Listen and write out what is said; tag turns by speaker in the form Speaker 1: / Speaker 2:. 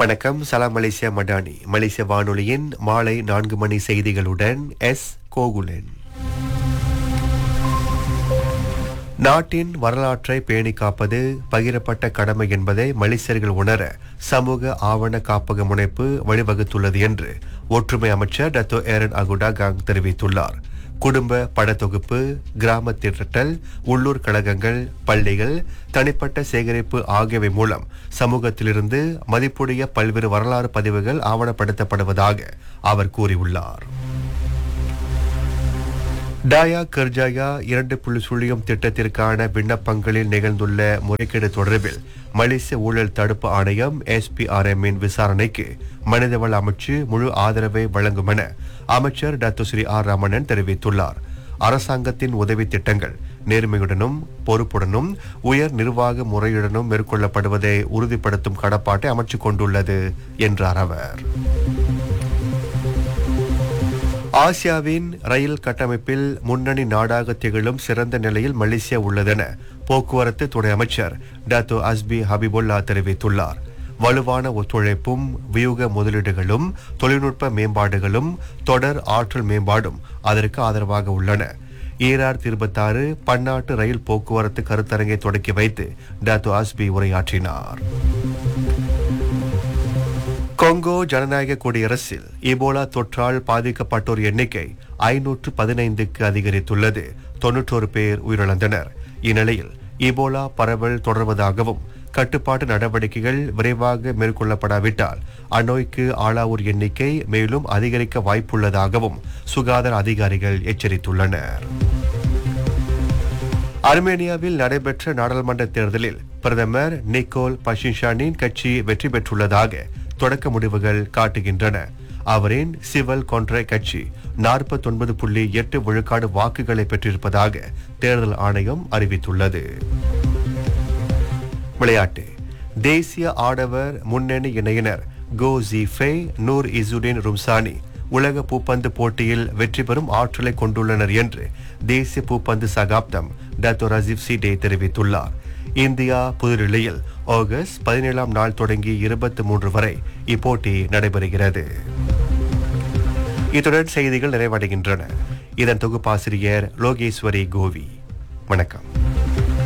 Speaker 1: வணக்கம் சலாம் மலேசியா மடானி மலேசிய வானொலியின் மாலை நான்கு மணி செய்திகளுடன் எஸ் கோகுலன் நாட்டின் வரலாற்றை பேணி காப்பது பகிரப்பட்ட கடமை என்பதை மலேசியர்கள் உணர சமூக ஆவண காப்பக முனைப்பு வழிவகுத்துள்ளது என்று ஒற்றுமை அமைச்சர் டத்தோ ஏரன் அகுடா காங் தெரிவித்துள்ளார் குடும்ப படத்தொகுப்பு கிராம திரட்டல் உள்ளூர் கழகங்கள் பள்ளிகள் தனிப்பட்ட சேகரிப்பு ஆகியவை மூலம் சமூகத்திலிருந்து மதிப்புடைய பல்வேறு வரலாறு பதிவுகள் ஆவணப்படுத்தப்படுவதாக அவர் கூறியுள்ளார் டாயா கர்ஜாயா இரண்டு புள்ளி சுழியம் திட்டத்திற்கான விண்ணப்பங்களில் நிகழ்ந்துள்ள முறைகேடு தொடர்பில் மலேசிய ஊழல் தடுப்பு ஆணையம் எஸ்பிஆர்எம்மின் விசாரணைக்கு மனிதவள அமைச்சு முழு ஆதரவை வழங்கும் என அமைச்சர் டாக்டர் ஸ்ரீ ஆர் ரமணன் தெரிவித்துள்ளார் அரசாங்கத்தின் உதவி திட்டங்கள் நேர்மையுடனும் பொறுப்புடனும் உயர் நிர்வாக முறையுடனும் மேற்கொள்ளப்படுவதை உறுதிப்படுத்தும் கடப்பாட்டை அமைச்சு கொண்டுள்ளது என்றார் அவர் ஆசியாவின் ரயில் கட்டமைப்பில் முன்னணி நாடாக திகழும் சிறந்த நிலையில் மலேசியா உள்ளதென போக்குவரத்து துறை அமைச்சர் டாத்தோ அஸ்பி ஹபிபுல்லா தெரிவித்துள்ளார் வலுவான ஒத்துழைப்பும் வியூக முதலீடுகளும் தொழில்நுட்ப மேம்பாடுகளும் தொடர் ஆற்றல் மேம்பாடும் அதற்கு ஆதரவாக உள்ளன ஈரார் இருபத்தாறு பன்னாட்டு ரயில் போக்குவரத்து கருத்தரங்கை தொடக்கி வைத்து டாத்தோ அஸ்பி உரையாற்றினார் கொங்கோ ஜனநாயக குடியரசில் இபோலா தொற்றால் பாதிக்கப்பட்டோர் எண்ணிக்கை ஐநூற்று பதினைந்துக்கு அதிகரித்துள்ளது தொன்னூற்றோரு பேர் உயிரிழந்தனர் இந்நிலையில் இபோலா பரவல் தொடர்வதாகவும் கட்டுப்பாட்டு நடவடிக்கைகள் விரைவாக மேற்கொள்ளப்படாவிட்டால் அந்நோய்க்கு ஆளாவோர் எண்ணிக்கை மேலும் அதிகரிக்க வாய்ப்புள்ளதாகவும் சுகாதார அதிகாரிகள் எச்சரித்துள்ளனர் அர்மேனியாவில் நடைபெற்ற நாடாளுமன்ற தேர்தலில் பிரதமர் நிக்கோல் பஷின்ஷானின் கட்சி வெற்றி பெற்றுள்ளதாக தொடக்க முடிவுகள் காட்டுகின்றன அவரின் சிவல் கொன்ற கட்சி நாற்பத்தொன்பது புள்ளி எட்டு விழுக்காடு வாக்குகளை பெற்றிருப்பதாக தேர்தல் ஆணையம் அறிவித்துள்ளது விளையாட்டு தேசிய ஆடவர் முன்னணி இணையினர் கோ ஜிஃபே நூர் இசுடின் ரும்சானி உலக பூப்பந்து போட்டியில் வெற்றி பெறும் ஆற்றலை கொண்டுள்ளனர் என்று தேசிய பூப்பந்து சகாப்தம் டத்தோ ரஜீவ் சிடே தெரிவித்துள்ளார் இந்தியா புதுடில்லியில் ஆகஸ்ட் பதினேழாம் நாள் தொடங்கி இருபத்தி மூன்று வரை இப்போட்டி நடைபெறுகிறது இத்துடன் செய்திகள் நிறைவடைகின்றன இதன் தொகுப்பாசிரியர் லோகேஸ்வரி கோவி வணக்கம்